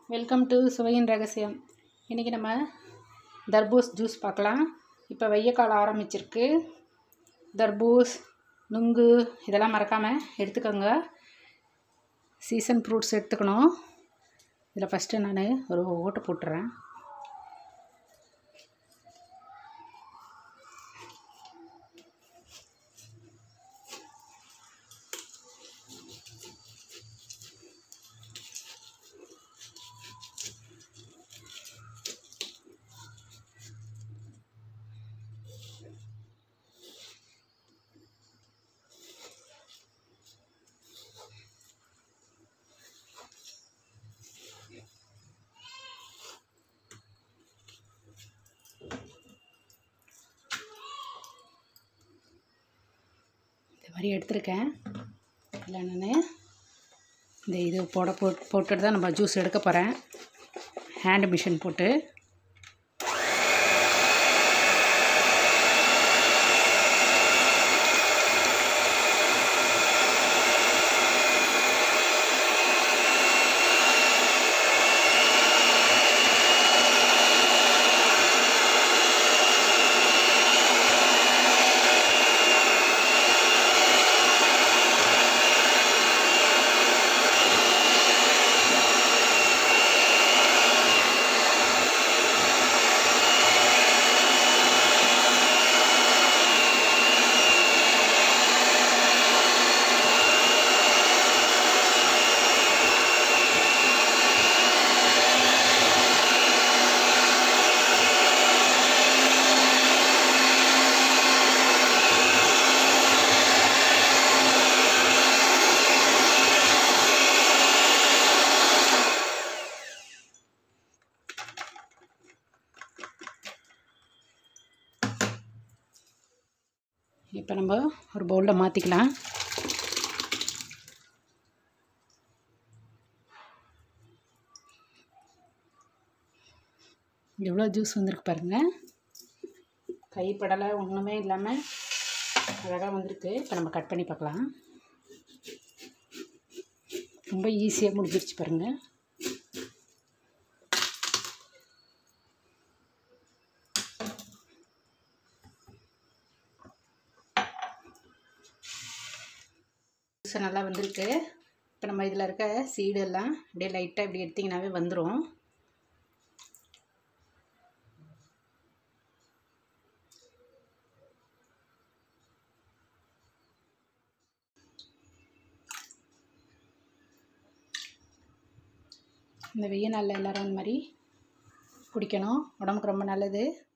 welcome to சுவையின் ரகசியம் இன்றைக்கி நம்ம தர்பூஸ் ஜூஸ் பார்க்கலாம் இப்போ வெய்ய காலம் ஆரம்பிச்சிருக்கு தர்பூஸ் நுங்கு இதெல்லாம் மறக்காமல் எடுத்துக்கோங்க சீசன் ஃப்ரூட்ஸ் எடுத்துக்கணும் இதில் ஃபஸ்ட்டு நான் ஒரு ஓட்டை போட்டுறேன் இந்த மாதிரி எடுத்திருக்கேன் இதில் நான் இந்த இது போட போட் போட்டுட்டு தான் நம்ம ஜூஸ் எடுக்க போகிறேன் ஹேண்ட் மிஷின் போட்டு இப்போ நம்ம ஒரு பவுலில் மாற்றிக்கலாம் எவ்வளோ ஜூஸ் வந்திருக்கு பாருங்கள் கைப்படலை ஒன்றுமே இல்லாமல் அழகாக வந்திருக்கு இப்போ நம்ம கட் பண்ணி பார்க்கலாம் ரொம்ப ஈஸியாக முடிஞ்சிருச்சு பாருங்கள் ஜூஸ் நல்லா வந்திருக்கு இப்போ நம்ம இதில் இருக்க சீடு எல்லாம் அப்படியே லைட்டாக இப்படி எடுத்திங்கனாவே வந்துடும் இந்த வெய்ய நாளில் எல்லோரும் அந்த மாதிரி குடிக்கணும் உடம்புக்கு ரொம்ப நல்லது